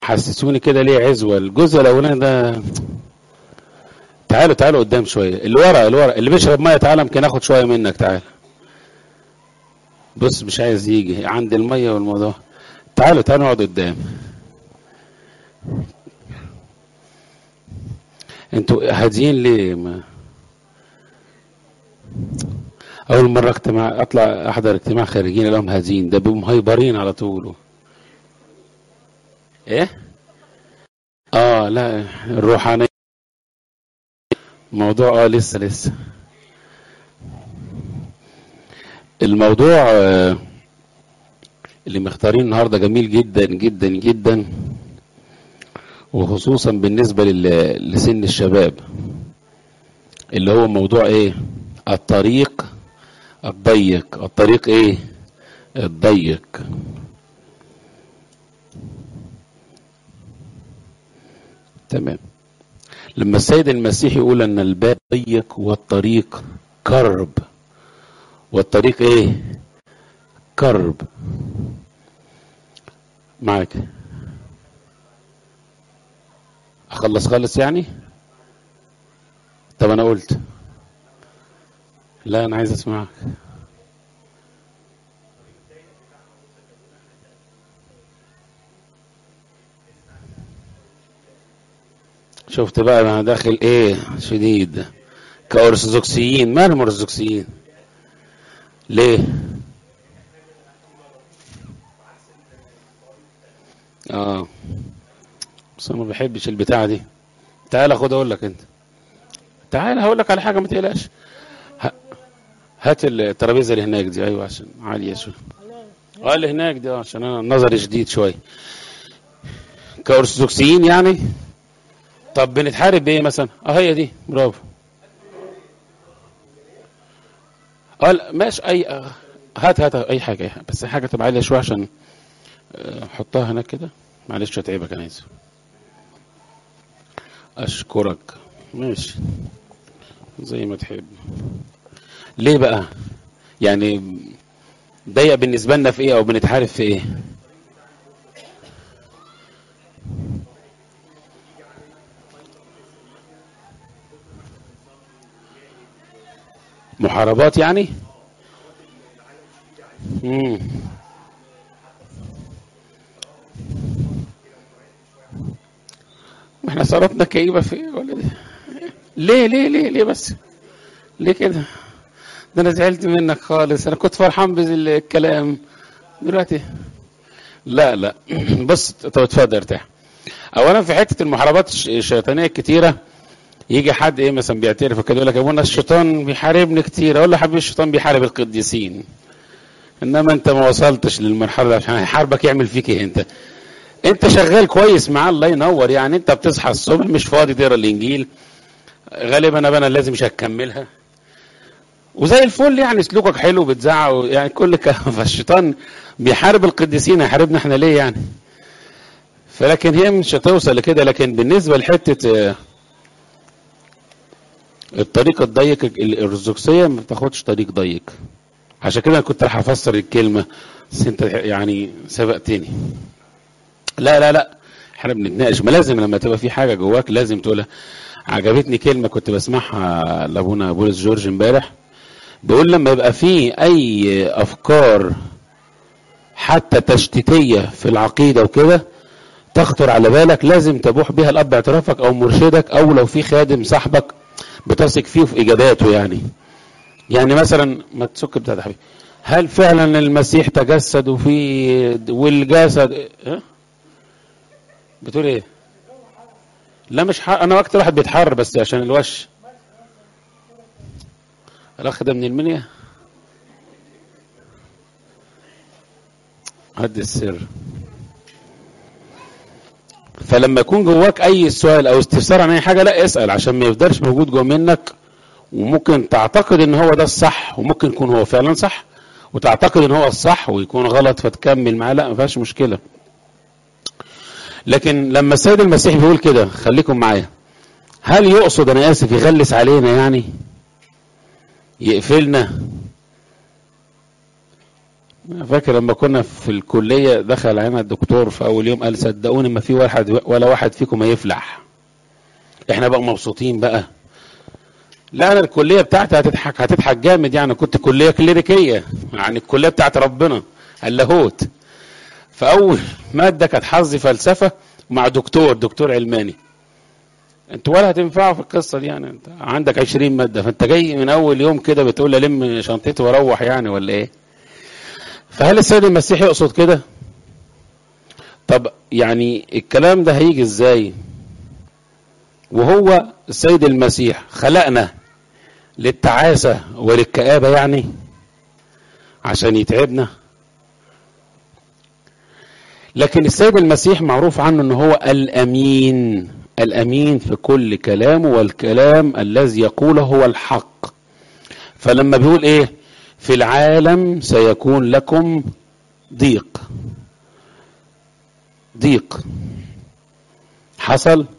حسسوني كده ليه عزوة الجزء الاولاني ده تعالوا تعالوا قدام شوية اللي ورا اللي ورا اللي بيشرب مية تعالى يمكن اخد شوية منك تعالى بص مش عايز يجي عند المية والموضوع تعالوا تعالوا نقعد قدام انتوا هاديين ليه ما اول مرة اجتماع اطلع احضر اجتماع خارجين لهم هاديين ده بيبقوا مهيبرين على طول ايه اه لا الروحانية الموضوع اه لسه لسه الموضوع آه اللي مختارين النهارده جميل جدا جدا جدا وخصوصا بالنسبة لل- لسن الشباب اللي هو موضوع ايه الطريق الضيق الطريق ايه الضيق تمام لما السيد المسيح يقول ان الباب ضيق والطريق كرب والطريق ايه كرب معاك اخلص خالص يعني طب انا قلت لا انا عايز اسمعك شفت بقى انا داخل ايه شديد كأرثوذكسيين مالهم أرثوذكسيين ليه اه بس انا ما بحبش البتاعه دي تعال خد اقول لك انت تعال هقول لك على حاجه ما تقلقش ه- هات الترابيزه اللي هناك دي ايوه عشان عاليه شويه اه اللي هناك دي اه عشان انا نظري شديد شويه كأرثوذكسيين يعني طب بنتحارب بايه مثلا اه هي دي برافو اه لا، ماشي اي آه، هات هات اي حاجه أي حاجة. بس حاجه تبقى عاليه شويه عشان آه، حطها هناك كده معلش اتعبك انا اسف اشكرك ماشي زي ما تحب ليه بقى يعني ضيق بالنسبه لنا في ايه او بنتحارب في ايه محاربات يعني مم. ما احنا صارتنا كئيبة في ايه ولا دي ليه ليه ليه ليه بس ليه كده ده انا زعلت منك خالص انا كنت فرحان بالكلام دلوقتي لا لا بص طب اتفضل ارتاح اولا في حته المحاربات الش- الشيطانيه الكتيره يجي حد ايه مثلا بيعترف كده يقول لك يا ابونا الشيطان بيحاربني كتير اقول له يا حبيبي الشيطان بيحارب القديسين انما انت ما وصلتش للمرحله دي عشان هيحاربك يعمل فيك ايه انت انت شغال كويس معاه الله ينور يعني انت بتصحى الصبح مش فاضي تقرا الانجيل غالبا انا انا لازم مش هتكملها وزي الفل يعني سلوكك حلو بتزعق يعني كل ك... فالشيطان بيحارب القديسين هيحاربنا احنا ليه يعني فلكن هي مش هتوصل لكده لكن بالنسبه لحته آه، الطريق الضيق ال- الارثوذكسيه ما بتاخدش طريق ضيق عشان كده انا كنت راح افسر الكلمه بس انت يعني سبقتني لا لا لا احنا بنتناقش ما لازم لما تبقى في حاجه جواك لازم تقولها عجبتني كلمه كنت بسمعها لابونا بولس جورج امبارح بيقول لما يبقى في اي افكار حتى تشتيتيه في العقيده وكده تخطر على بالك لازم تبوح بها الاب اعترافك او مرشدك او لو في خادم صاحبك بتثق فيه في اجاباته يعني يعني مثلا ما تسك بتاع ده حبيبي هل فعلا المسيح تجسد وفي والجسد إيه؟ بتقول ايه لا مش حر... انا اكتر واحد بيتحر بس عشان الوش الاخ ده من المنيا هد السر فلما يكون جواك اي سؤال او استفسار عن اي حاجه لا اسال عشان ما يفضلش موجود جوه منك وممكن تعتقد ان هو ده الصح وممكن يكون هو فعلا صح وتعتقد ان هو الصح ويكون غلط فتكمل معاه لا ما فيهاش مشكله لكن لما السيد المسيح بيقول كده خليكم معايا هل يقصد انا اسف يغلس علينا يعني يقفلنا أنا فاكر لما كنا في الكلية دخل علينا الدكتور في أول يوم قال صدقوني ما في واحد ولا واحد فيكم هيفلح احنا بقى مبسوطين بقى لا انا الكليه بتاعتي هتضحك هتضحك جامد يعني كنت كليه كليريكيه يعني الكليه بتاعت ربنا اللاهوت فاول ماده كانت حظي فلسفه مع دكتور دكتور علماني انت ولا هتنفعوا في القصه دي يعني انت عندك 20 ماده فانت جاي من اول يوم كده بتقول الم شنطتي واروح يعني ولا ايه فهل السيد المسيح يقصد كده طب يعني الكلام ده هيجي ازاي وهو السيد المسيح خلقنا للتعاسة وللكآبة يعني عشان يتعبنا لكن السيد المسيح معروف عنه ان هو الامين الامين في كل كلامه والكلام الذي يقوله هو الحق فلما بيقول ايه في العالم سيكون لكم ضيق ضيق حصل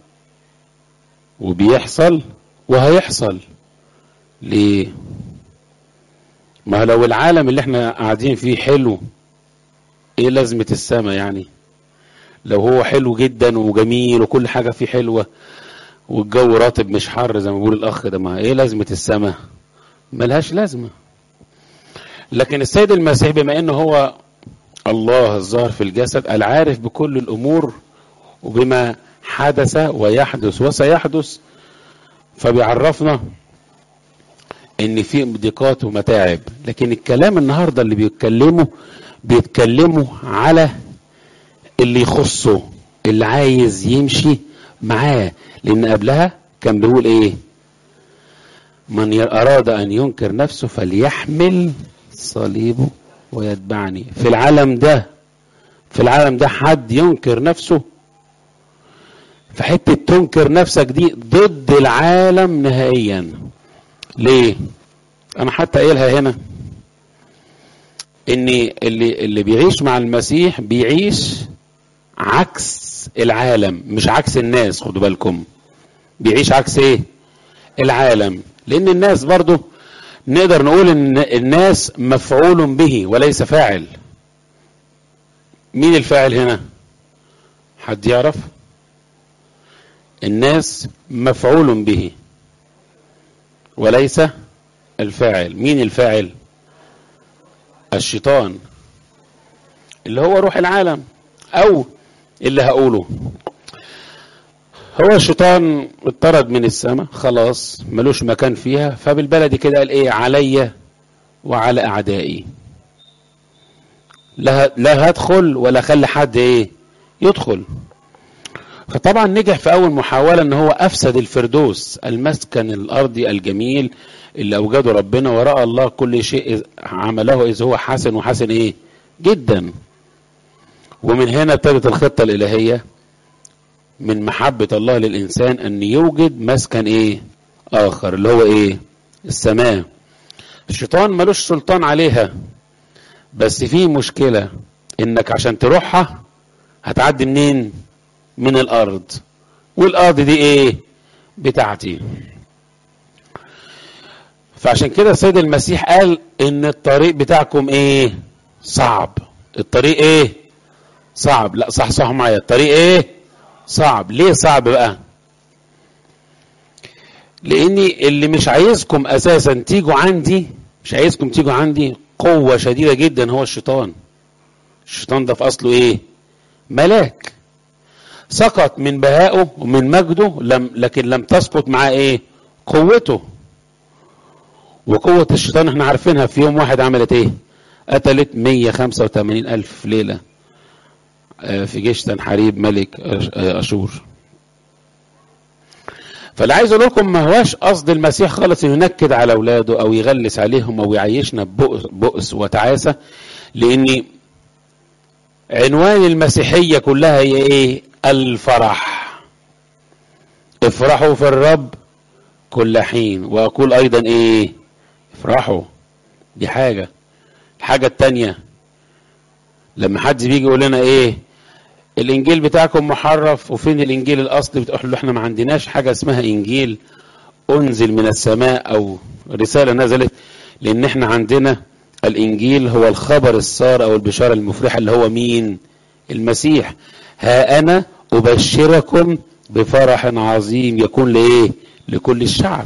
وبيحصل وهيحصل ليه ما لو العالم اللي احنا قاعدين فيه حلو ايه لازمة السماء يعني لو هو حلو جدا وجميل وكل حاجة فيه حلوة والجو راتب مش حر زي ما بيقول الاخ ده ما ايه لازمة السماء ملهاش لازمة لكن السيد المسيح بما انه هو الله الظاهر في الجسد العارف بكل الامور وبما حدث ويحدث وسيحدث فبيعرفنا ان في ضيقات ومتاعب لكن الكلام النهارده اللي بيتكلموا بيتكلموا على اللي يخصه اللي عايز يمشي معاه لان قبلها كان بيقول ايه من اراد ان ينكر نفسه فليحمل صليبه ويتبعني في العالم ده في العالم ده حد ينكر نفسه فحته تنكر نفسك دي ضد العالم نهائيا ليه انا حتى قايلها هنا ان اللي اللي بيعيش مع المسيح بيعيش عكس العالم مش عكس الناس خدوا بالكم بيعيش عكس ايه العالم لان الناس برضو نقدر نقول ان الناس مفعول به وليس فاعل مين الفاعل هنا حد يعرف الناس مفعول به وليس الفاعل مين الفاعل الشيطان اللي هو روح العالم او اللي هقوله هو الشيطان اتطرد من السماء خلاص ملوش مكان فيها فبالبلدي كده قال ايه عليا وعلى اعدائي لا لا هدخل ولا اخلي حد ايه يدخل فطبعا نجح في اول محاولة ان هو افسد الفردوس المسكن الارضي الجميل اللي اوجده ربنا ورأى الله كل شيء عمله اذ هو حسن وحسن ايه جدا ومن هنا ابتدت الخطة الالهية من محبة الله للانسان ان يوجد مسكن ايه اخر اللي هو ايه السماء الشيطان ملوش سلطان عليها بس في مشكلة انك عشان تروحها هتعدي منين من الارض والارض دي ايه بتاعتي فعشان كده السيد المسيح قال ان الطريق بتاعكم ايه صعب الطريق ايه صعب لا صح صح معايا الطريق ايه صعب ليه صعب بقى لاني اللي مش عايزكم اساسا تيجوا عندي مش عايزكم تيجوا عندي قوة شديدة جدا هو الشيطان الشيطان ده في اصله ايه ملاك سقط من بهائه ومن مجده لم لكن لم تسقط معاه ايه قوته وقوة الشيطان احنا عارفينها في يوم واحد عملت ايه قتلت 185 ألف ليلة في جيش تنحريب ملك أشور فاللي عايز اقول لكم ما هواش قصد المسيح خالص ينكد على اولاده او يغلس عليهم او يعيشنا ببؤس بؤس وتعاسه لان عنوان المسيحيه كلها هي ايه الفرح افرحوا في الرب كل حين واقول ايضا ايه افرحوا دي حاجه الحاجه التانيه لما حد بيجي يقول لنا ايه الانجيل بتاعكم محرف وفين الانجيل الاصلي بتقول له احنا ما عندناش حاجه اسمها انجيل انزل من السماء او رساله نزلت لان احنا عندنا الانجيل هو الخبر السار او البشاره المفرحه اللي هو مين المسيح ها انا ابشركم بفرح عظيم يكون لايه لكل الشعب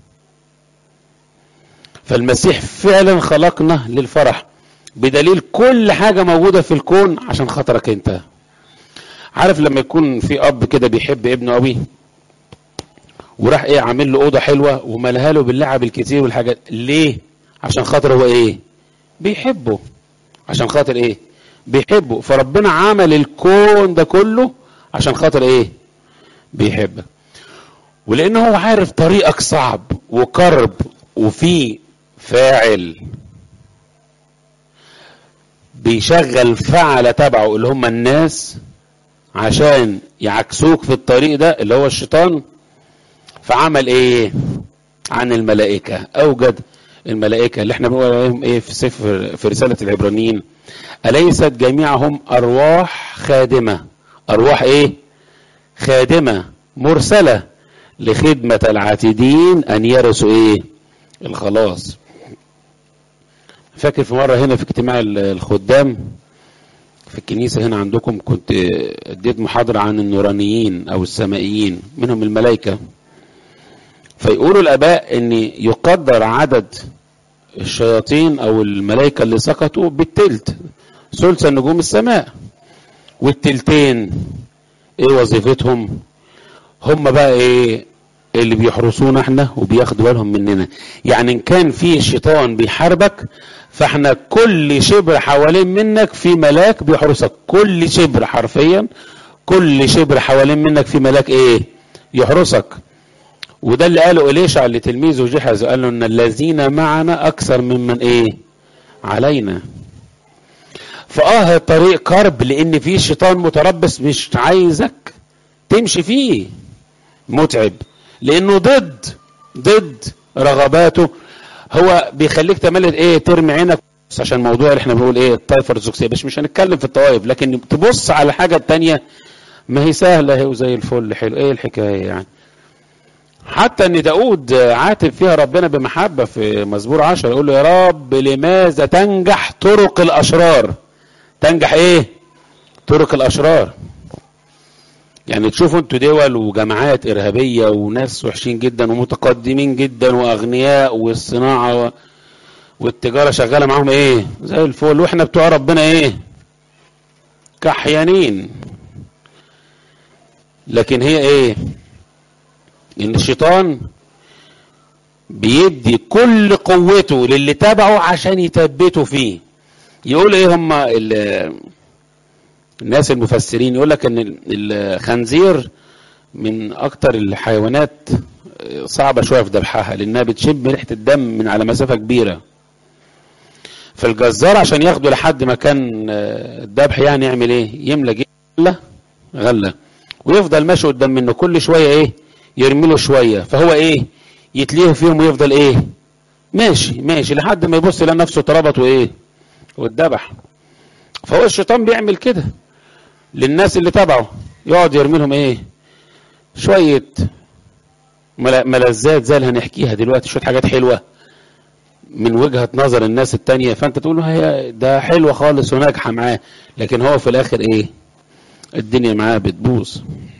فالمسيح فعلا خلقنا للفرح بدليل كل حاجة موجودة في الكون عشان خاطرك انت عارف لما يكون في اب كده بيحب ابنه قوي وراح ايه عامل له اوضه حلوه وملها له باللعب الكتير والحاجات ليه عشان خاطر هو ايه بيحبه عشان خاطر ايه بيحبه فربنا عمل الكون ده كله عشان خاطر ايه بيحبك ولان هو عارف طريقك صعب وكرب وفي فاعل بيشغل فعل تبعه اللي هم الناس عشان يعكسوك في الطريق ده اللي هو الشيطان فعمل ايه عن الملائكة اوجد الملائكة اللي احنا بنقول عليهم ايه في سفر في رسالة العبرانيين أليست جميعهم أرواح خادمة أرواح ايه خادمة مرسلة لخدمة العاتدين أن يرثوا ايه الخلاص فاكر في مرة هنا في اجتماع الخدام في الكنيسة هنا عندكم كنت اديت محاضرة عن النورانيين أو السمائيين منهم الملائكة فيقولوا الآباء أن يقدر عدد الشياطين أو الملائكة اللي سقطوا بالتلت ثلث نجوم السماء والتلتين ايه وظيفتهم هم بقى ايه اللي بيحرسونا احنا وبياخدوا بالهم مننا يعني ان كان في شيطان بيحاربك فاحنا كل شبر حوالين منك في ملاك بيحرسك كل شبر حرفيا كل شبر حوالين منك في ملاك ايه يحرسك وده اللي قاله إليشع لتلميذه جحز قال له ان الذين معنا اكثر ممن ايه علينا فاه الطريق كرب لان في شيطان متربص مش عايزك تمشي فيه متعب لانه ضد ضد رغباته هو بيخليك تملت ايه ترمي عينك عشان الموضوع اللي احنا بنقول ايه الطائفه الارثوذكسيه بس مش هنتكلم في الطوائف لكن تبص على الحاجه التانية ما هي سهله اهي وزي الفل حلو ايه الحكايه يعني حتى ان داود عاتب فيها ربنا بمحبه في مزمور عشر يقول له يا رب لماذا تنجح طرق الاشرار تنجح ايه طرق الاشرار يعني تشوفوا انتوا دول وجماعات ارهابيه وناس وحشين جدا ومتقدمين جدا واغنياء والصناعه و... والتجاره شغاله معاهم ايه زي الفل واحنا بتوع ربنا ايه كحيانين لكن هي ايه ان الشيطان بيدي كل قوته للي تبعه عشان يثبته فيه يقول ايه هم الناس المفسرين يقول لك ان الخنزير من اكتر الحيوانات صعبة شوية في ذبحها لانها بتشم ريحة الدم من على مسافة كبيرة فالجزار عشان ياخده لحد مكان الذبح يعني يعمل ايه يملى غلة غلة ويفضل ماشي قدام منه كل شوية ايه يرمي له شوية فهو ايه يتليه فيهم ويفضل ايه ماشي ماشي لحد ما يبص يلاقي نفسه اتربط وايه واتذبح فهو الشيطان بيعمل كده للناس اللي تبعه يقعد يرمي لهم ايه شوية ملذات زي اللي هنحكيها دلوقتي شوية حاجات حلوة من وجهة نظر الناس التانية فانت تقول له هي ده حلوة خالص وناجحة معاه لكن هو في الاخر ايه الدنيا معاه بتبوظ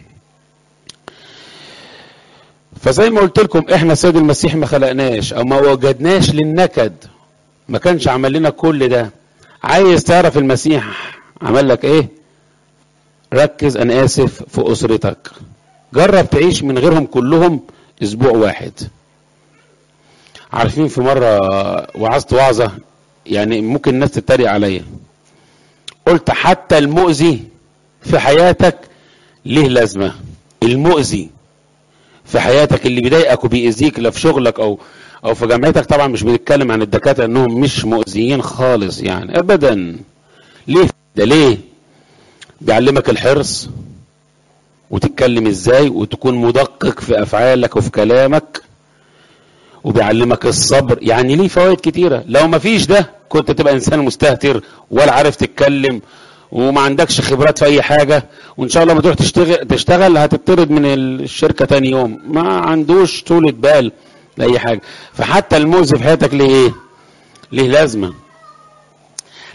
فزي ما قلت لكم احنا سيد المسيح ما خلقناش او ما وجدناش للنكد ما كانش عمل لنا كل ده عايز تعرف المسيح عمل لك ايه ركز انا اسف في اسرتك جرب تعيش من غيرهم كلهم اسبوع واحد عارفين في مرة وعظت وعظة يعني ممكن الناس تتريق عليا قلت حتى المؤذي في حياتك ليه لازمة المؤذي في حياتك اللي بيضايقك وبيأذيك لا في شغلك او او في جامعتك طبعا مش بنتكلم عن الدكاتره انهم مش مؤذيين خالص يعني ابدا ليه ده ليه بيعلمك الحرص وتتكلم ازاي وتكون مدقق في افعالك وفي كلامك وبيعلمك الصبر يعني ليه فوائد كتيره لو ما فيش ده كنت تبقى انسان مستهتر ولا عارف تتكلم وما عندكش خبرات في اي حاجه وان شاء الله ما تروح تشتغل تشتغل هتطرد من الشركه تاني يوم ما عندوش طولة بال لاي حاجه فحتى المؤذي في حياتك ليه ايه ليه لازمه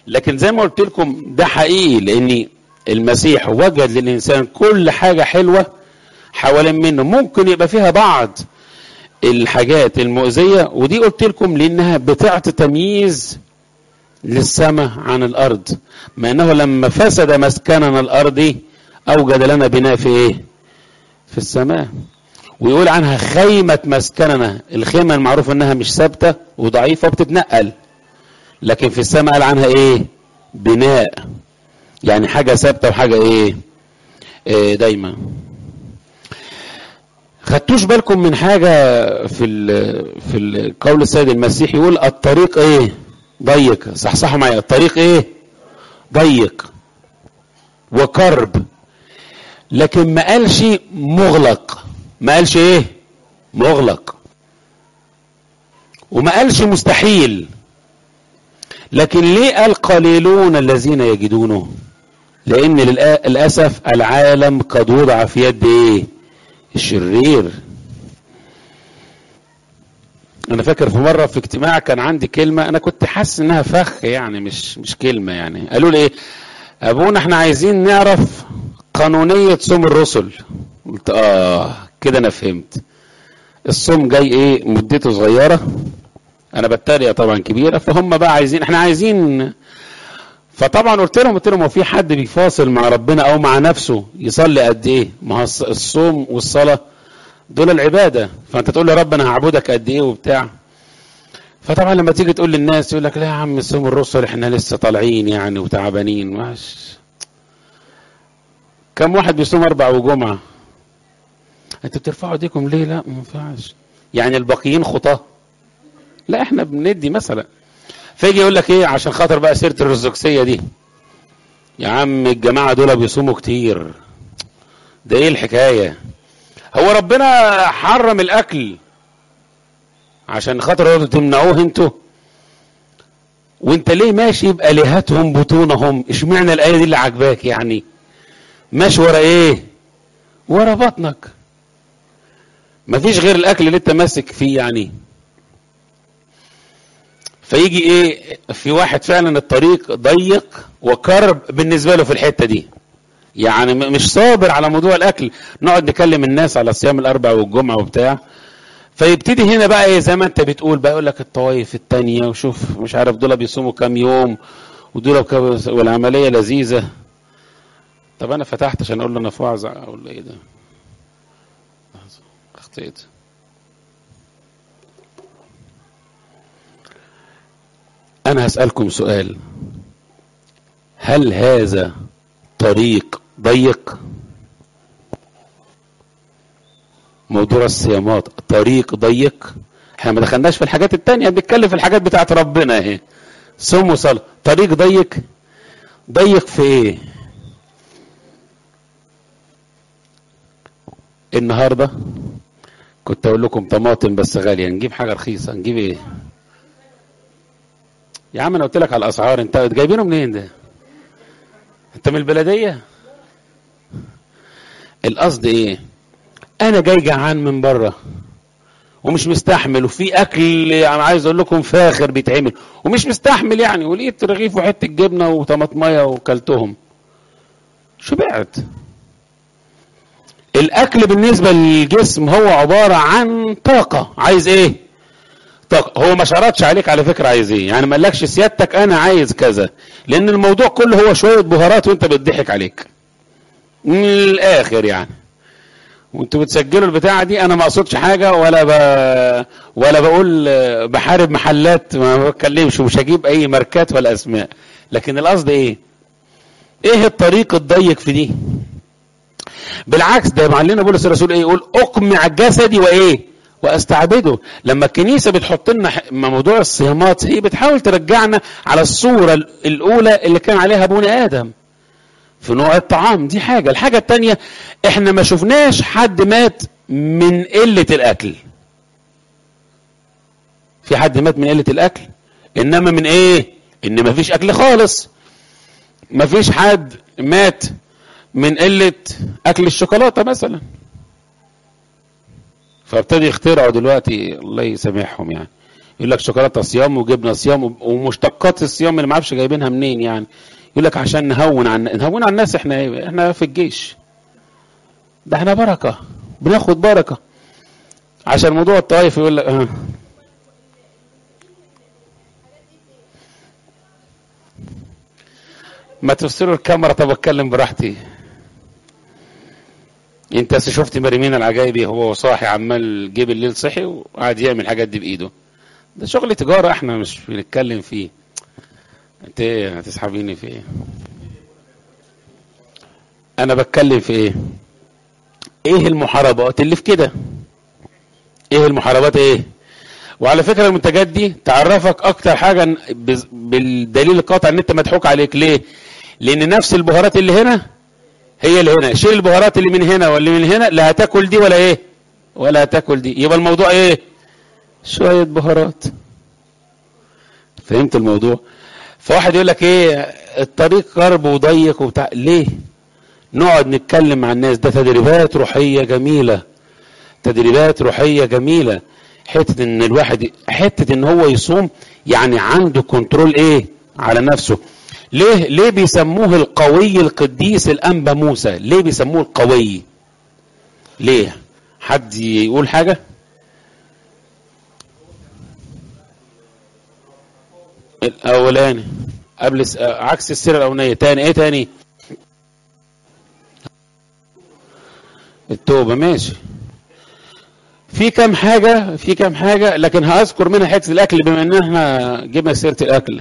لكن زي ما قلت لكم ده حقيقي لان المسيح وجد للانسان كل حاجه حلوه حوالين منه ممكن يبقى فيها بعض الحاجات المؤذيه ودي قلت لكم لانها بتعطي تمييز للسماء عن الارض ما انه لما فسد مسكننا الارضي اوجد لنا بناء في ايه في السماء ويقول عنها خيمة مسكننا الخيمة المعروف انها مش ثابتة وضعيفة وبتتنقل لكن في السماء قال عنها ايه بناء يعني حاجة ثابتة وحاجة ايه, إيه دايما خدتوش بالكم من حاجة في ال في القول السيد المسيح يقول الطريق ايه ضيق صحصحوا معايا الطريق ايه ضيق وكرب لكن ما قالش مغلق ما قالش ايه مغلق وما قالش مستحيل لكن ليه قال قليلون الذين يجدونه لان للاسف العالم قد وضع في يد ايه الشرير انا فاكر في مره في اجتماع كان عندي كلمه انا كنت حاسس انها فخ يعني مش مش كلمه يعني قالوا لي ايه ابونا احنا عايزين نعرف قانونيه صوم الرسل قلت اه كده انا فهمت الصوم جاي ايه مدته صغيره انا بتريق طبعا كبيره فهم بقى عايزين احنا عايزين فطبعا قلت لهم قلت لهم هو في حد بيفاصل مع ربنا او مع نفسه يصلي قد ايه ما هو الصوم والصلاه دول العباده فانت تقول لي رب انا هعبدك قد ايه وبتاع فطبعا لما تيجي تقول للناس يقول لك لا يا عم صوم الرسل احنا لسه طالعين يعني وتعبانين مش كم واحد بيصوم اربع وجمعه انتوا بترفعوا ايديكم ليه لا ما ينفعش يعني الباقيين خطاه لا احنا بندي مثلا فيجي يقول لك ايه عشان خاطر بقى سيره الرزقسيه دي يا عم الجماعه دول بيصوموا كتير ده ايه الحكايه هو ربنا حرم الاكل عشان خاطر تمنعوه انتوا وانت ليه ماشي بالهتهم بطونهم اشمعنى الايه دي اللي عاجباك يعني ماشي ورا ايه ورا بطنك مفيش غير الاكل اللي انت ماسك فيه يعني فيجي ايه في واحد فعلا الطريق ضيق وكرب بالنسبه له في الحته دي يعني مش صابر على موضوع الاكل نقعد نكلم الناس على صيام الاربع والجمعه وبتاع فيبتدي هنا بقى ايه زي ما انت بتقول بقى يقول لك الطوائف التانية وشوف مش عارف دول بيصوموا كام يوم ودول والعمليه لذيذه طب انا فتحت عشان اقول له انا في وعظ اقول له ايه ده اخطيت انا هسالكم سؤال هل هذا طريق ضيق موضوع الصيامات طريق ضيق احنا ما دخلناش في الحاجات التانية بنتكلم في الحاجات بتاعت ربنا اهي صوم وصلاة طريق ضيق ضيق في ايه النهاردة كنت اقول لكم طماطم بس غالية نجيب حاجة رخيصة نجيب ايه يا عم انا قلت لك على الاسعار انت جايبينه منين ده انت من البلدية القصد ايه انا جاي جعان من بره ومش مستحمل وفي اكل يعني عايز اقول لكم فاخر بيتعمل ومش مستحمل يعني ولقيت رغيف وحته جبنه وطماطميه وكلتهم شبعت الاكل بالنسبه للجسم هو عباره عن طاقه عايز ايه طاقه هو ما شرطش عليك على فكره عايز ايه يعني ما قالكش سيادتك انا عايز كذا لان الموضوع كله هو شويه بهارات وانت بتضحك عليك من الاخر يعني وانتوا بتسجلوا البتاعه دي انا ما اقصدش حاجه ولا ب... ولا بقول بحارب محلات ما بتكلمش ومش هجيب اي ماركات ولا اسماء لكن القصد ايه ايه الطريق الضيق في دي بالعكس ده معلنا بولس الرسول ايه يقول اقمع جسدي وايه واستعبده لما الكنيسه بتحط لنا موضوع الصيامات هي بتحاول ترجعنا على الصوره الاولى اللي كان عليها ابونا ادم في نوع الطعام دي حاجة الحاجة التانية احنا ما شفناش حد مات من قلة الاكل في حد مات من قلة الاكل انما من ايه ان ما فيش اكل خالص ما فيش حد مات من قلة اكل الشوكولاتة مثلا فابتدي يخترعوا دلوقتي الله يسامحهم يعني يقول لك شوكولاته صيام وجبنه صيام ومشتقات الصيام اللي ما اعرفش جايبينها منين يعني يقول لك عشان نهون عن نهون عن الناس احنا إيه؟ احنا في الجيش ده احنا بركه بناخد بركه عشان موضوع الطائف يقول لك اه ما تفسروا الكاميرا طب اتكلم براحتي انت شفت مريمين العجايبي هو صاحي عمال جه بالليل صحي وقعد يعمل الحاجات دي بايده ده شغل تجاره احنا مش بنتكلم فيه انت ايه هتسحبيني في ايه انا بتكلم في ايه ايه المحاربات اللي في كده ايه المحاربات ايه وعلى فكره المنتجات دي تعرفك اكتر حاجه بز- بالدليل القاطع ان انت مضحوك عليك ليه لان نفس البهارات اللي هنا هي اللي هنا شيل البهارات اللي من هنا واللي من هنا لا هتاكل دي ولا ايه ولا هتاكل دي يبقى الموضوع ايه شويه بهارات فهمت الموضوع فواحد يقول لك ايه الطريق قرب وضيق وبتاع ليه نقعد نتكلم مع الناس ده تدريبات روحيه جميله تدريبات روحيه جميله حته ان الواحد حته ان هو يصوم يعني عنده كنترول ايه على نفسه ليه ليه بيسموه القوي القديس الانبا موسى ليه بيسموه القوي ليه حد يقول حاجه الاولاني قبل س... عكس السيره الاولانيه تاني ايه تاني التوبه ماشي في كام حاجه في كام حاجه لكن هذكر منها حته الاكل بما ان احنا جبنا سيره الاكل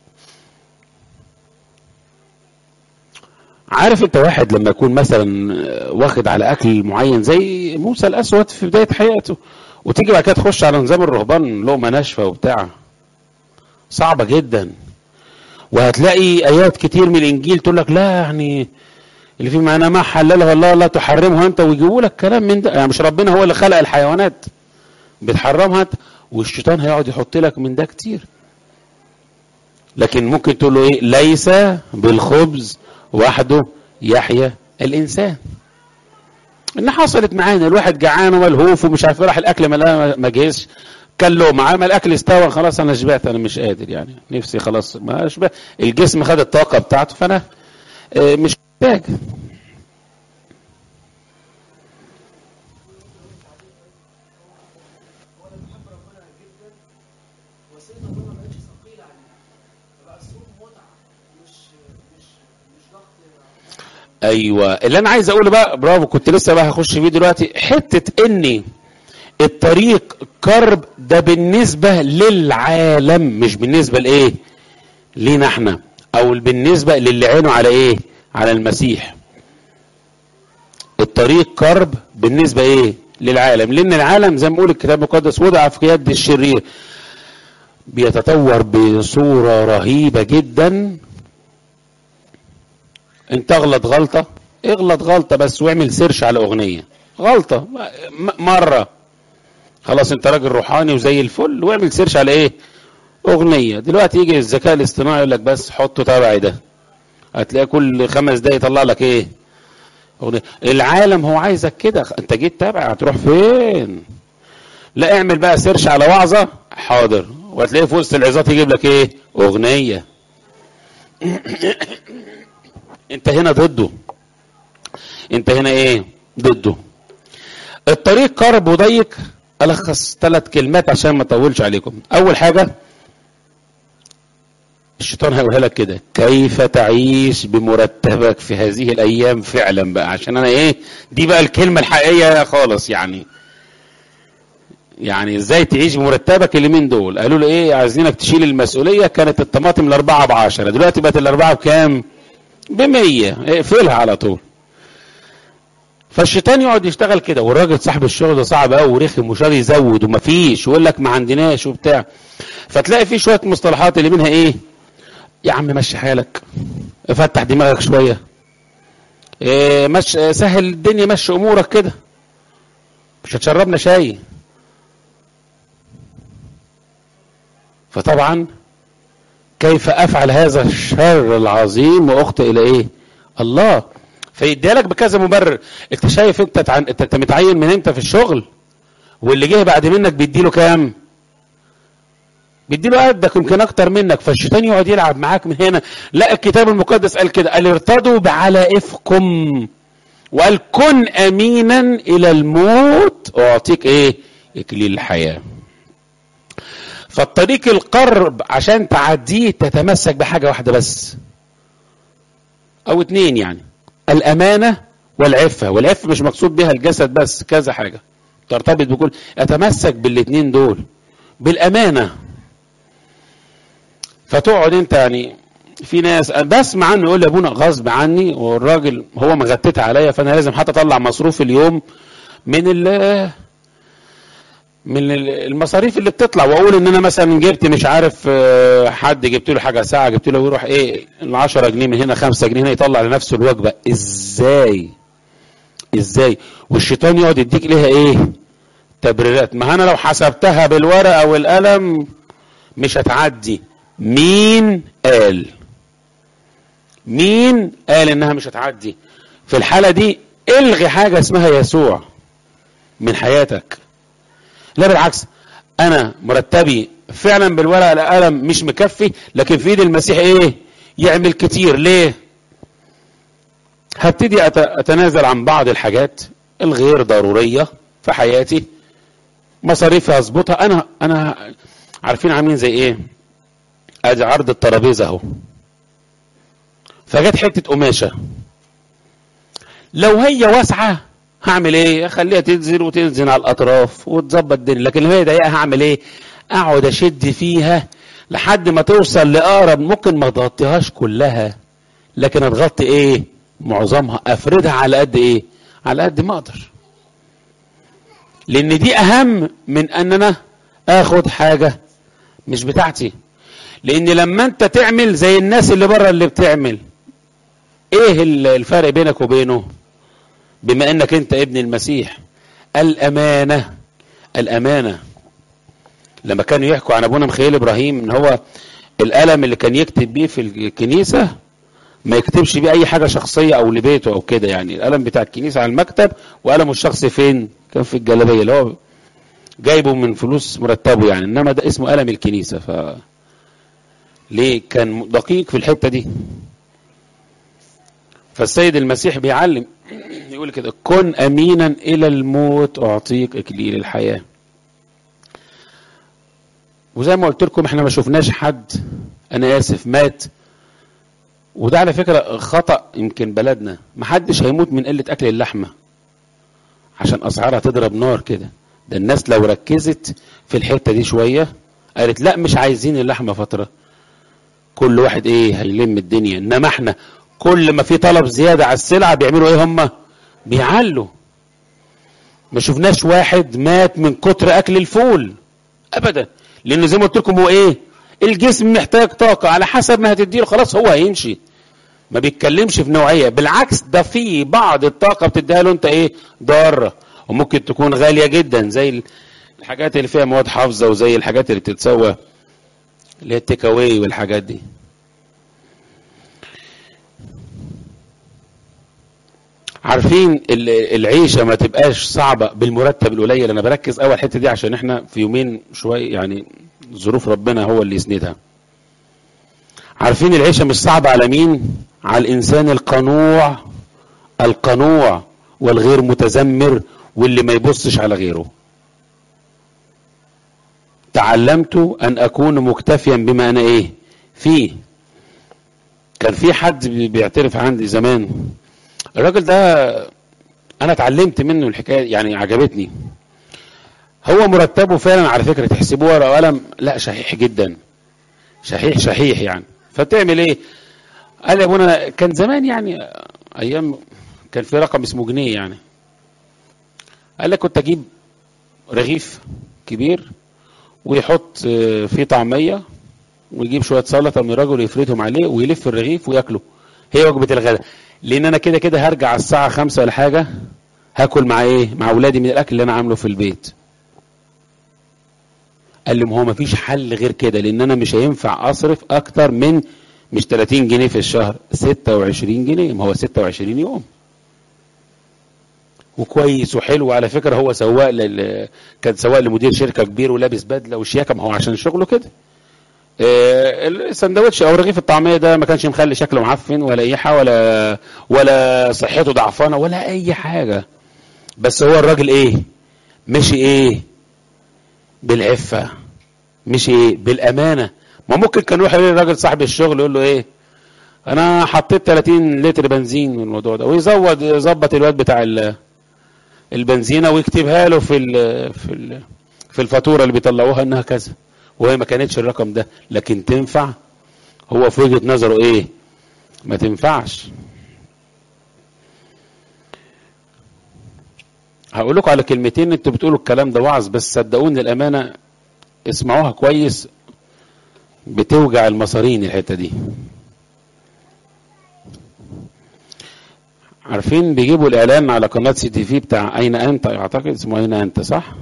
عارف انت واحد لما يكون مثلا واخد على اكل معين زي موسى الاسود في بدايه حياته وتيجي بعد كده تخش على نظام الرهبان لقمه ناشفه وبتاع صعبه جدا وهتلاقي ايات كتير من الانجيل تقول لك لا يعني اللي في معناه ما حلله الله لا تحرمه انت ويجيبوا لك كلام من ده يعني مش ربنا هو اللي خلق الحيوانات بتحرمها انت والشيطان هيقعد يحط لك من ده كتير لكن ممكن تقول له ايه ليس بالخبز وحده يحيا الانسان ان حصلت معانا الواحد جعان وملهوف ومش عارف راح الاكل ما ما جهزش كان له معاه ما الاكل استوى خلاص انا شبعت انا مش قادر يعني نفسي خلاص ما شبعت الجسم خد الطاقه بتاعته فانا آه، مش محتاج ايوه اللي انا عايز اقوله بقى برافو كنت لسه بقى هخش فيه دلوقتي حته اني الطريق كرب ده بالنسبه للعالم مش بالنسبه لايه لينا احنا او بالنسبه للي عينه على ايه على المسيح الطريق كرب بالنسبه ايه للعالم لان العالم زي ما بيقول الكتاب المقدس وضع في يد الشرير بيتطور بصوره رهيبه جدا انت اغلط غلطه اغلط غلطه بس واعمل سيرش على اغنيه غلطه م- مره خلاص انت راجل روحاني وزي الفل واعمل سيرش على ايه اغنيه دلوقتي يجي الذكاء الاصطناعي يقول لك بس حطه تبعي ده هتلاقي كل خمس دقايق يطلع لك ايه اغنيه العالم هو عايزك كده انت جيت تابع هتروح فين لا اعمل بقى سيرش على وعظه حاضر وهتلاقيه في وسط العظات يجيب لك ايه اغنيه انت هنا ضده انت هنا ايه ضده الطريق قرب وضيق الخص ثلاث كلمات عشان ما اطولش عليكم اول حاجه الشيطان هيقولها لك كده كيف تعيش بمرتبك في هذه الايام فعلا بقى عشان انا ايه دي بقى الكلمه الحقيقيه خالص يعني يعني ازاي تعيش بمرتبك اليومين دول قالوا له ايه عايزينك تشيل المسؤوليه كانت الطماطم الاربعه بعشرة دلوقتي بقت الاربعه بكام بمية اقفلها على طول فالشيطان يقعد يشتغل كده والراجل صاحب الشغل ده صعب قوي ورخم ومش راضي يزود ومفيش ويقول لك ما عندناش وبتاع فتلاقي في شويه مصطلحات اللي منها ايه يا عم مشي حالك فتح دماغك شويه إيه مش سهل الدنيا مشي امورك كده مش هتشربنا شاي فطبعا كيف افعل هذا الشر العظيم واخطئ الى ايه الله فيديلك بكذا مبرر انت شايف انت تعن... انت أنت متعين من امتى في الشغل واللي جه بعد منك بيديله كام بيديله قدك يمكن اكتر منك فالشيطان يقعد يلعب معاك من هنا لا الكتاب المقدس قال كده قال ارتضوا بعلائفكم وقال كن امينا الى الموت اعطيك ايه اكليل الحياه فالطريق القرب عشان تعديه تتمسك بحاجه واحده بس او اتنين يعني الامانه والعفه والعفه مش مقصود بها الجسد بس كذا حاجه ترتبط بكل اتمسك بالاتنين دول بالامانه فتقعد انت يعني في ناس بسمع عنه يقول لي ابونا غصب عني والراجل هو مغتت عليا فانا لازم حتى اطلع مصروف اليوم من ال من المصاريف اللي بتطلع واقول ان انا مثلا جبت مش عارف حد جبت له حاجه ساعه جبت له يروح ايه ال 10 جنيه من هنا 5 جنيه هنا يطلع لنفسه الوجبه ازاي ازاي والشيطان يقعد يديك ليها ايه تبريرات ما انا لو حسبتها بالورقه والقلم مش هتعدي مين قال مين قال انها مش هتعدي في الحاله دي الغي حاجه اسمها يسوع من حياتك لا بالعكس انا مرتبي فعلا بالورقه القلم مش مكفي لكن في ايد المسيح ايه يعمل كتير ليه هبتدي اتنازل عن بعض الحاجات الغير ضروريه في حياتي مصاريفي هظبطها انا انا عارفين عاملين زي ايه ادي عرض الترابيزه اهو فجت حته قماشه لو هي واسعه هعمل ايه اخليها تنزل وتنزل على الاطراف وتظبط الدنيا لكن لو هي ضيقه هعمل ايه اقعد اشد فيها لحد ما توصل لاقرب ممكن ما تغطيهاش كلها لكن هتغطي ايه معظمها افردها على قد ايه على قد ما اقدر لان دي اهم من ان انا اخد حاجه مش بتاعتي لان لما انت تعمل زي الناس اللي بره اللي بتعمل ايه الفرق بينك وبينه بما انك انت ابن المسيح الامانه الامانه لما كانوا يحكوا عن ابونا مخيل ابراهيم ان هو القلم اللي كان يكتب بيه في الكنيسه ما يكتبش بيه اي حاجه شخصيه او لبيته او كده يعني القلم بتاع الكنيسه على المكتب وقلمه الشخصي فين كان في الجلابيه اللي هو جايبه من فلوس مرتبه يعني انما ده اسمه قلم الكنيسه ف ليه كان دقيق في الحته دي فالسيد المسيح بيعلم يقول كده كن امينا الى الموت اعطيك اكليل الحياه وزي ما قلت لكم احنا ما شفناش حد انا اسف مات وده على فكره خطا يمكن بلدنا ما حدش هيموت من قله اكل اللحمه عشان اسعارها تضرب نار كده ده الناس لو ركزت في الحته دي شويه قالت لا مش عايزين اللحمه فتره كل واحد ايه هيلم الدنيا انما احنا كل ما في طلب زياده على السلعه بيعملوا ايه هم بيعلوا ما شفناش واحد مات من كتر اكل الفول ابدا لان زي ما قلت لكم هو ايه الجسم محتاج طاقه على حسب ما هتديله خلاص هو هيمشي ما بيتكلمش في نوعيه بالعكس ده في بعض الطاقه بتديها له انت ايه ضاره وممكن تكون غاليه جدا زي الحاجات اللي فيها مواد حافظه وزي الحاجات اللي بتتسوى اللي هي التيك اواي والحاجات دي عارفين العيشه ما تبقاش صعبه بالمرتب القليل انا بركز اول الحته دي عشان احنا في يومين شويه يعني ظروف ربنا هو اللي يسندها عارفين العيشه مش صعبه على مين على الانسان القنوع القنوع والغير متذمر واللي ما يبصش على غيره تعلمت ان اكون مكتفيا بما انا ايه فيه كان في حد بيعترف عندي زمان الراجل ده انا اتعلمت منه الحكايه يعني عجبتني هو مرتبه فعلا على فكره تحسبوه ورقه وقلم لا شحيح جدا شحيح شحيح يعني فتعمل ايه قال يا ابونا كان زمان يعني ايام كان في رقم اسمه جنيه يعني قال لك كنت اجيب رغيف كبير ويحط فيه طعميه ويجيب شويه سلطه من الراجل ويفردهم عليه ويلف الرغيف وياكله هي وجبه الغداء لان انا كده كده هرجع الساعه خمسة ولا حاجه هاكل مع ايه مع اولادي من الاكل اللي انا عامله في البيت قال لي ما هو مفيش حل غير كده لان انا مش هينفع اصرف اكتر من مش 30 جنيه في الشهر 26 جنيه ما هو 26 يوم وكويس وحلو على فكره هو سواق لل... كان سواق لمدير شركه كبير ولابس بدله وشياكه ما هو عشان شغله كده آه، السندوتش او رغيف الطعميه ده ما كانش مخلي شكله معفن ولا ايحه ولا ولا صحته ضعفانه ولا اي حاجه بس هو الراجل ايه مشي ايه بالعفه مشي ايه بالامانه ما ممكن كان يروح للراجل صاحب الشغل يقول له ايه انا حطيت 30 لتر بنزين من الموضوع ده ويزود يظبط الواد بتاع ال- البنزينه ويكتبها له في ال في ال في الفاتوره اللي بيطلعوها انها كذا وهي ما كانتش الرقم ده لكن تنفع هو في وجهه نظره ايه ما تنفعش هقول لكم على كلمتين انتوا بتقولوا الكلام ده وعظ بس صدقوني الامانه اسمعوها كويس بتوجع المصارين الحته دي عارفين بيجيبوا الاعلان على قناه سي تي في بتاع اين انت اعتقد اسمه اين انت صح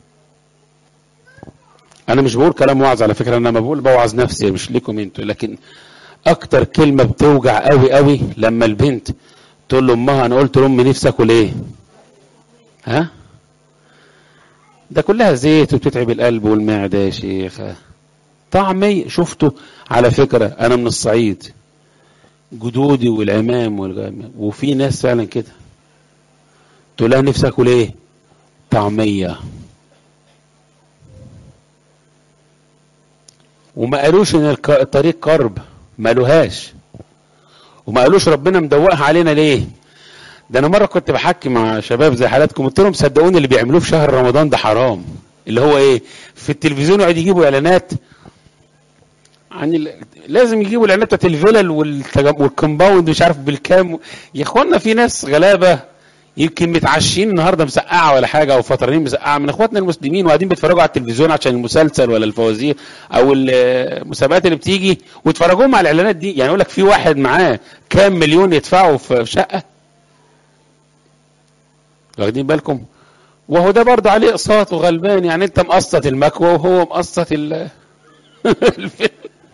انا مش بقول كلام وعظ على فكره انا ما بقول بوعظ نفسي مش ليكم انتوا لكن اكتر كلمه بتوجع قوي قوي لما البنت تقول لامها انا قلت لامي نفسي اكل ايه ها ده كلها زيت وبتتعب القلب والمعده يا شيخ طعمي شفته على فكره انا من الصعيد جدودي والعمام والغمام وفي ناس فعلا كده تقول لها نفسي اكل ايه طعميه وما قالوش ان الك- الطريق كرب ما قالوهاش وما قالوش ربنا مدوقها علينا ليه ده انا مره كنت بحكي مع شباب زي حالاتكم قلت لهم صدقوني اللي بيعملوه في شهر رمضان ده حرام اللي هو ايه في التلفزيون يقعد يجيبوا اعلانات عن ال... لازم يجيبوا الاعلانات بتاعت الفلل والتجم... والكومباوند مش عارف بالكام يا اخوانا في ناس غلابه يمكن متعشين النهارده مسقعه ولا حاجه او فطرانين مسقعه من اخواتنا المسلمين وقاعدين بيتفرجوا على التلفزيون عشان المسلسل ولا الفوازير او المسابقات اللي بتيجي ويتفرجوهم على الاعلانات دي يعني يقول لك في واحد معاه كام مليون يدفعوا في شقه واخدين بالكم وهو ده برضه عليه اقساط وغلبان يعني انت مقسط المكوى وهو مقسط ال الفيلم.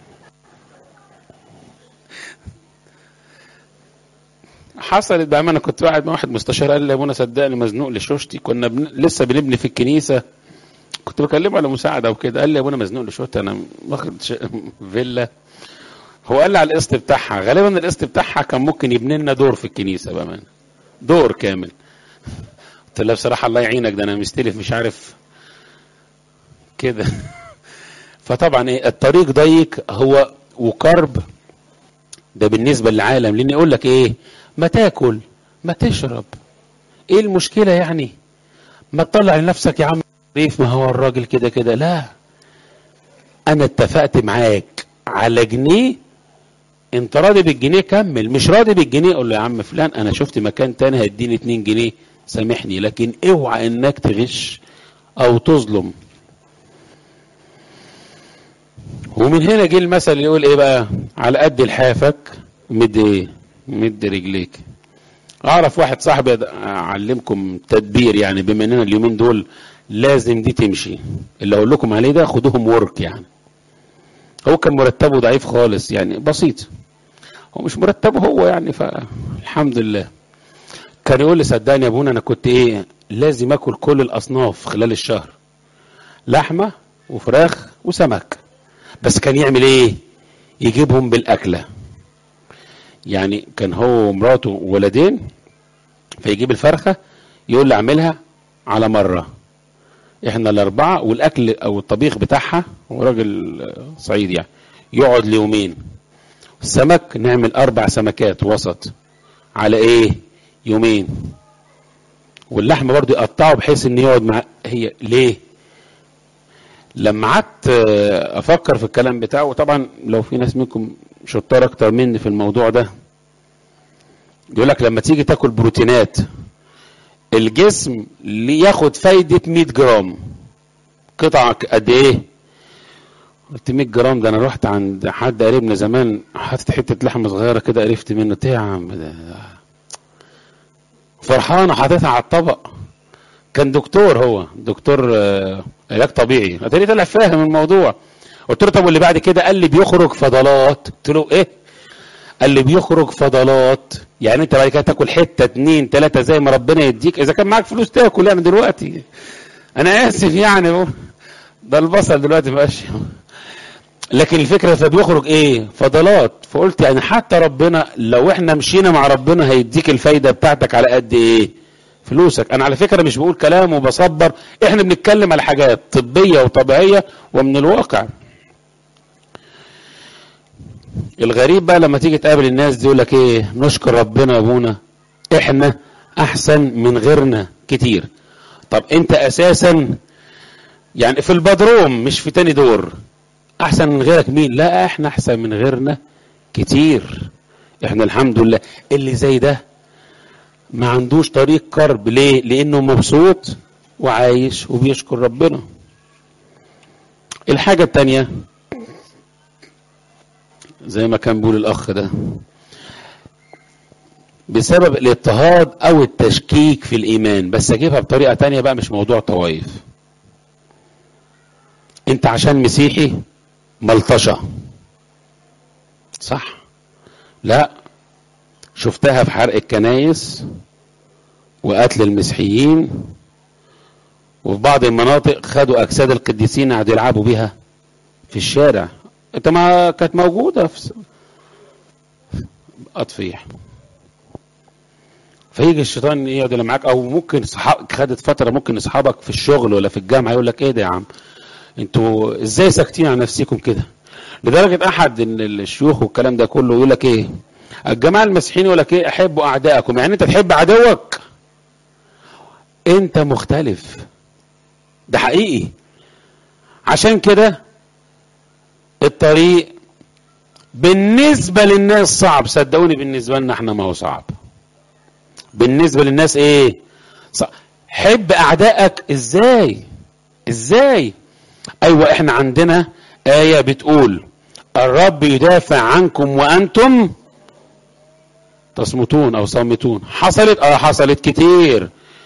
حصلت بأمانة كنت قاعد مع واحد مستشار قال لي يا ابونا صدقني مزنوق لشوشتي كنا بن... لسه بنبني في الكنيسة كنت بكلمه على مساعدة وكده قال لي يا ابونا مزنوق لشوشتي أنا واخد ش... فيلا هو قال لي على القسط بتاعها غالبا القسط بتاعها كان ممكن يبني لنا دور في الكنيسة بأمانة دور كامل قلت له بصراحة الله يعينك ده أنا مستلف مش عارف كده فطبعا ايه الطريق ضيق هو وكرب ده بالنسبة للعالم لأن يقول لك إيه ما تاكل ما تشرب إيه المشكلة يعني ما تطلع لنفسك يا عم ريف ما هو الراجل كده كده لا أنا اتفقت معاك على جنيه انت راضي بالجنيه كمل مش راضي بالجنيه قول له يا عم فلان انا شفت مكان تاني هيديني 2 جنيه سامحني لكن اوعى انك تغش او تظلم ومن هنا جه المثل اللي يقول ايه بقى على قد لحافك مد ايه مد رجليك اعرف واحد صاحبي اعلمكم تدبير يعني بما اننا اليومين دول لازم دي تمشي اللي اقول لكم عليه ده خدوهم ورك يعني هو كان مرتبه ضعيف خالص يعني بسيط هو مش مرتبه هو يعني فالحمد لله كان يقول لي صدقني يا ابونا انا كنت ايه لازم اكل كل الاصناف خلال الشهر لحمه وفراخ وسمك بس كان يعمل ايه يجيبهم بالاكله يعني كان هو ومراته وولدين فيجيب الفرخه يقول لي اعملها على مره احنا الاربعه والاكل او الطبيخ بتاعها هو راجل صعيدي يعني يقعد ليومين السمك نعمل اربع سمكات وسط على ايه يومين واللحمه برضه يقطعه بحيث ان يقعد مع هي ليه لما قعدت افكر في الكلام بتاعه وطبعا لو في ناس منكم شطار اكتر مني في الموضوع ده يقول لك لما تيجي تاكل بروتينات الجسم ياخد فايدة 100 جرام قطعة قد ايه قلت 100 جرام ده انا رحت عند حد قريبنا زمان حاطط حتة لحمة صغيرة كده قرفت منه ايه يا عم ده فرحانة حاططها على الطبق كان دكتور هو دكتور علاج طبيعي اتاري طلع فاهم الموضوع قلت له طب واللي بعد كده قال لي بيخرج فضلات قلت له ايه قال لي بيخرج فضلات يعني انت بعد كده تاكل حته اتنين تلاته زي ما ربنا يديك اذا كان معاك فلوس تاكل يعني دلوقتي انا اسف يعني ده البصل دلوقتي مبقاش لكن الفكرة فبيخرج ايه فضلات فقلت يعني حتى ربنا لو احنا مشينا مع ربنا هيديك الفايدة بتاعتك على قد ايه فلوسك انا على فكرة مش بقول كلام وبصبر احنا بنتكلم على حاجات طبية وطبيعية ومن الواقع الغريب بقى لما تيجي تقابل الناس دي يقول لك ايه نشكر ربنا يا ابونا احنا احسن من غيرنا كتير طب انت اساسا يعني في البدروم مش في تاني دور احسن من غيرك مين لا احنا احسن من غيرنا كتير احنا الحمد لله اللي زي ده ما عندوش طريق كرب ليه لانه مبسوط وعايش وبيشكر ربنا الحاجة التانية زي ما كان بيقول الاخ ده بسبب الاضطهاد او التشكيك في الايمان بس اجيبها بطريقة تانية بقى مش موضوع طوائف انت عشان مسيحي ملطشة صح لا شفتها في حرق الكنايس وقتل المسيحيين وفي بعض المناطق خدوا اجساد القديسين قعدوا يلعبوا بيها في الشارع انت ما كانت موجودة في اطفيح فيجي الشيطان يقعد اللي معاك او ممكن صحاب خدت فتره ممكن اصحابك في الشغل ولا في الجامعه يقول لك ايه ده يا عم انتوا ازاي ساكتين على نفسكم كده لدرجه احد ان الشيوخ والكلام ده كله يقول لك ايه الجماعه المسيحيين يقول لك ايه احبوا اعدائكم يعني انت تحب عدوك انت مختلف ده حقيقي عشان كده الطريق بالنسبة للناس صعب صدقوني بالنسبة لنا احنا ما هو صعب بالنسبة للناس ايه صعب. حب اعدائك ازاي ازاي ايوه احنا عندنا آية بتقول الرب يدافع عنكم وانتم تصمتون او صامتون حصلت اه حصلت كتير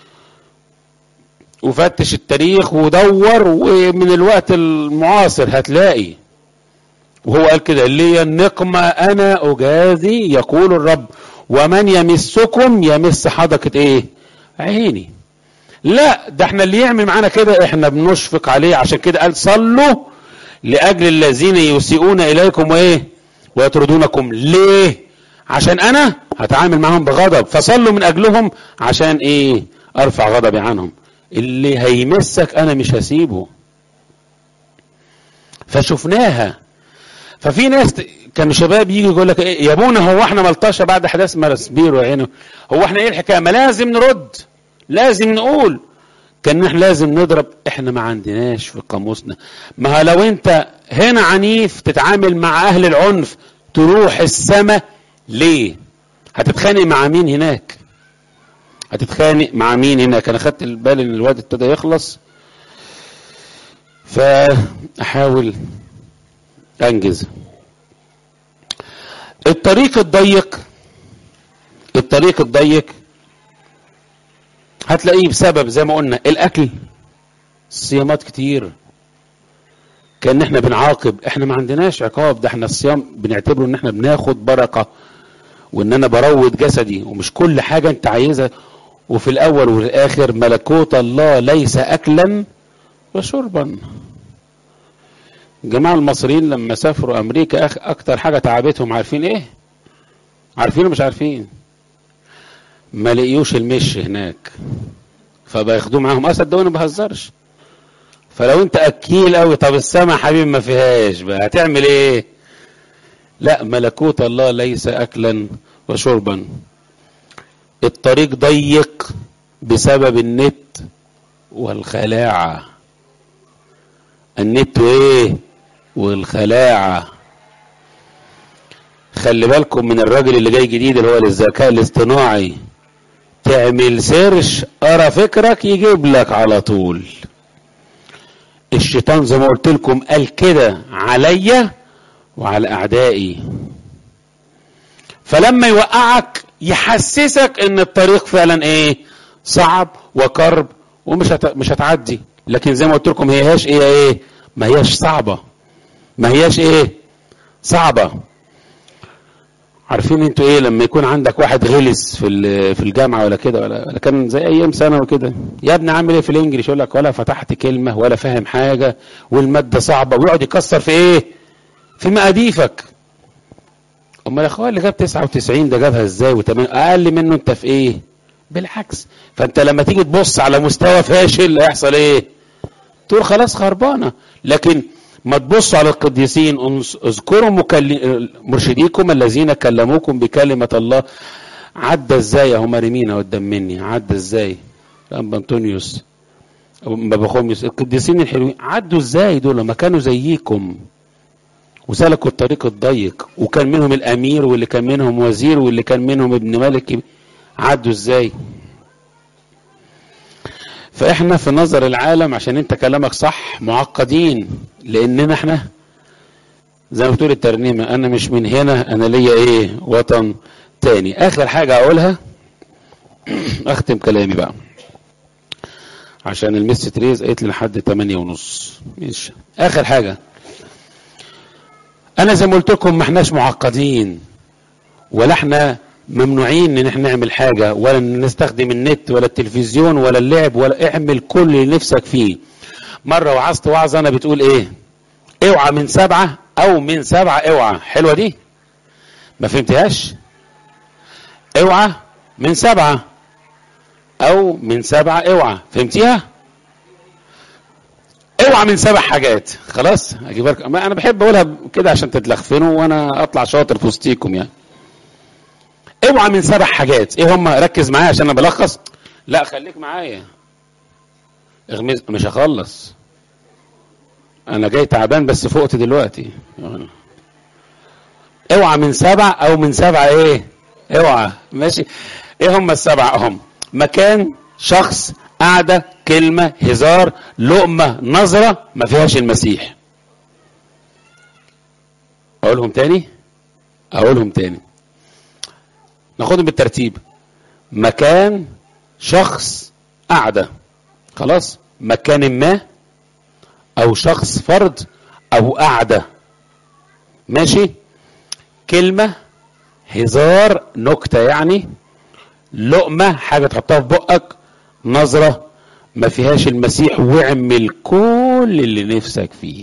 وفتش التاريخ ودور ومن الوقت المعاصر هتلاقي وهو قال كده لي النقمة أنا أجازي يقول الرب ومن يمسكم يمس حدقة إيه عيني لا ده احنا اللي يعمل معانا كده احنا بنشفق عليه عشان كده قال صلوا لأجل الذين يسيئون إليكم وإيه ويطردونكم ليه عشان أنا هتعامل معهم بغضب فصلوا من أجلهم عشان إيه أرفع غضبي عنهم اللي هيمسك أنا مش هسيبه فشفناها ففي ناس كانوا شباب يجي يقول لك ايه يا ابونا هو احنا ملطشه بعد احداث مرسبير وعينه هو احنا ايه الحكايه ما لازم نرد لازم نقول كان احنا لازم نضرب احنا ما عندناش في قاموسنا ما لو انت هنا عنيف تتعامل مع اهل العنف تروح السما ليه هتتخانق مع مين هناك هتتخانق مع مين هناك انا خدت البال ان الواد ابتدى يخلص فاحاول انجز الطريق الضيق الطريق الضيق هتلاقيه بسبب زي ما قلنا الاكل الصيامات كتير كان احنا بنعاقب احنا ما عندناش عقاب ده احنا الصيام بنعتبره ان احنا بناخد بركه وان انا بروض جسدي ومش كل حاجه انت عايزها وفي الاول والاخر ملكوت الله ليس اكلا وشربا الجماعة المصريين لما سافروا أمريكا أخ أكتر حاجة تعبتهم عارفين إيه؟ عارفين مش عارفين؟ ما لقيوش المش هناك فبياخدوه معاهم أه صدقوني ما بهزرش فلو أنت أكيل أوي طب السما يا حبيبي ما فيهاش بقى هتعمل إيه؟ لا ملكوت الله ليس أكلا وشربا الطريق ضيق بسبب النت والخلاعة النت ايه والخلاعة خلي بالكم من الراجل اللي جاي جديد اللي هو للذكاء الاصطناعي تعمل سيرش ارى فكرك يجيب لك على طول الشيطان زي ما قلت لكم قال كده عليا وعلى اعدائي فلما يوقعك يحسسك ان الطريق فعلا ايه صعب وكرب ومش هت... مش هتعدي لكن زي ما قلت لكم هي هياش ايه ايه ما هياش صعبه ما هياش ايه صعبه عارفين انتوا ايه لما يكون عندك واحد غلس في في الجامعه ولا كده ولا, ولا كان زي ايام ثانوي كده يا ابني عامل ايه في الانجليش يقول لك ولا فتحت كلمه ولا فاهم حاجه والماده صعبه ويقعد يكسر في ايه في مقاديفك امال يا اخويا اللي جاب 99 ده جابها ازاي وتمام اقل منه انت في ايه بالعكس فانت لما تيجي تبص على مستوى فاشل هيحصل ايه تقول خلاص خربانه لكن ما تبصوا على القديسين انس- اذكروا مكل... مرشديكم الذين كلموكم بكلمه الله عدى ازاي اهو مريمينا قدام مني عدى ازاي ابا انطونيوس بابا خوميوس القديسين الحلوين عدوا ازاي دول ما كانوا زيكم وسلكوا الطريق الضيق وكان منهم الامير واللي كان منهم وزير واللي كان منهم ابن ملك عدوا ازاي فاحنا في نظر العالم عشان انت كلامك صح معقدين لاننا احنا زي ما بتقول الترنيمه انا مش من هنا انا ليا ايه وطن تاني اخر حاجه اقولها اختم كلامي بقى عشان المس تريز قالت لي لحد 8 ونص ماشي اخر حاجه انا زي ما قلت لكم ما احناش معقدين ولا احنا ممنوعين ان احنا نعمل حاجه ولا ان نستخدم النت ولا التلفزيون ولا اللعب ولا اعمل كل اللي نفسك فيه مره وعظت وعظه انا بتقول ايه اوعى من سبعه او من سبعه اوعى حلوه دي ما فهمتهاش اوعى من سبعه او من سبعه اوعى فهمتيها اوعى من سبع حاجات خلاص اجيب لك ما انا بحب اقولها كده عشان تتلخفنوا وانا اطلع شاطر في وسطيكم يعني اوعى من سبع حاجات ايه هم ركز معايا عشان انا بلخص لا خليك معايا اغمز مش هخلص انا جاي تعبان بس فقت دلوقتي اوعى من سبع او من سبعة ايه اوعى ماشي ايه هم السبعة هم مكان شخص قعدة كلمة هزار لقمة نظرة ما فيهاش المسيح اقولهم تاني اقولهم تاني ناخدهم بالترتيب مكان شخص قعدة خلاص مكان ما او شخص فرد او قعدة ماشي كلمة هزار نكتة يعني لقمة حاجة تحطها في بقك نظرة ما فيهاش المسيح واعمل كل اللي نفسك فيه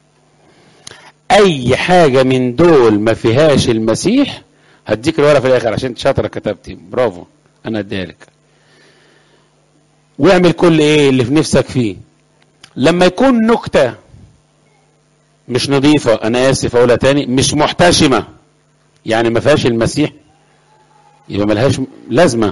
اي حاجة من دول ما فيهاش المسيح هديك الورقة في الاخر عشان شاطرة كتبتي برافو انا اديلك واعمل كل ايه اللي في نفسك فيه لما يكون نكتة مش نظيفة انا اسف اقولها تاني مش محتشمة يعني ما فيهاش المسيح يبقى ملهاش لازمة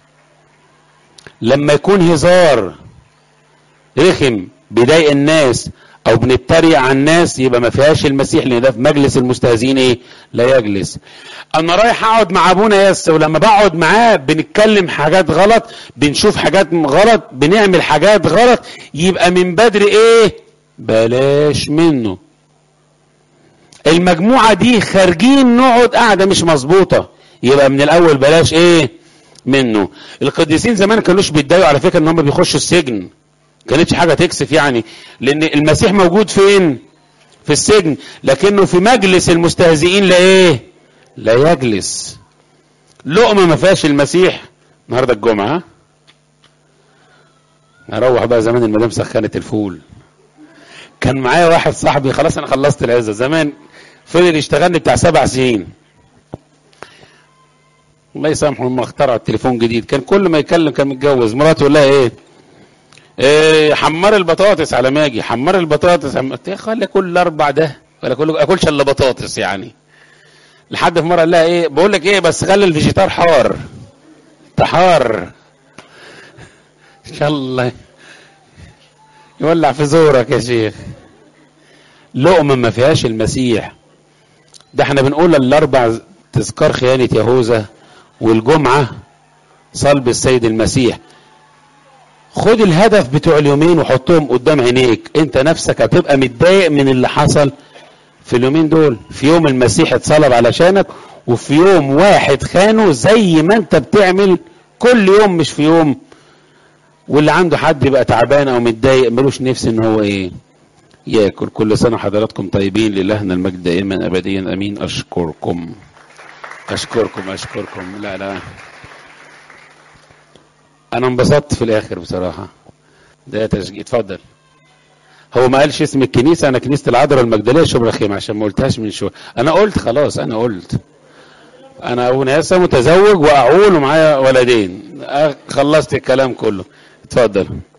لما يكون هزار رخم بيضايق الناس او بنتريق على الناس يبقى ما فيهاش المسيح لان ده في مجلس المستهزئين ايه لا يجلس انا رايح اقعد مع ابونا يس ولما بقعد معاه بنتكلم حاجات غلط بنشوف حاجات غلط بنعمل حاجات غلط يبقى من بدري ايه بلاش منه المجموعة دي خارجين نقعد قاعدة مش مظبوطة يبقى من الاول بلاش ايه منه القديسين زمان كانوش بيتضايقوا على فكرة ان هم بيخشوا السجن كانتش حاجة تكسف يعني لان المسيح موجود فين في السجن لكنه في مجلس المستهزئين لا ايه لا يجلس لقمة ما فيهاش المسيح النهارده الجمعة اروح بقى زمان المدام سخنت الفول كان معايا واحد صاحبي خلاص انا خلصت العزة زمان فضل يشتغلني بتاع سبع سنين الله يسامحه لما اخترع التليفون جديد كان كل ما يكلم كان متجوز مراته يقول لها ايه إيه حمار البطاطس على ما اجي حمار البطاطس عم... خلي كل اربع ده ولا كل اكلش الا بطاطس يعني لحد في مره قال لها ايه بقول لك ايه بس خلي الفيجيتار حار تحار ان شاء الله يولع في زورك يا شيخ لقمه ما فيهاش المسيح ده احنا بنقول الاربع تذكار خيانه يهوذا والجمعه صلب السيد المسيح خد الهدف بتوع اليومين وحطهم قدام عينيك انت نفسك هتبقى متضايق من اللي حصل في اليومين دول في يوم المسيح اتصلب علشانك وفي يوم واحد خانه زي ما انت بتعمل كل يوم مش في يوم واللي عنده حد يبقى تعبان او متضايق ملوش نفس ان هو ايه ياكل كل سنه حضراتكم طيبين للهنا المجد دائما ابديا امين اشكركم اشكركم اشكركم لا لا انا انبسطت في الاخر بصراحه ده تشجيع اتفضل هو ما قالش اسم الكنيسة أنا كنيسة العذراء المجدلية شبرا خيمة عشان ما قلتهاش من شوية أنا قلت خلاص أنا قلت أنا أبو نياسة متزوج وأعول ومعايا ولدين أه، خلصت الكلام كله اتفضل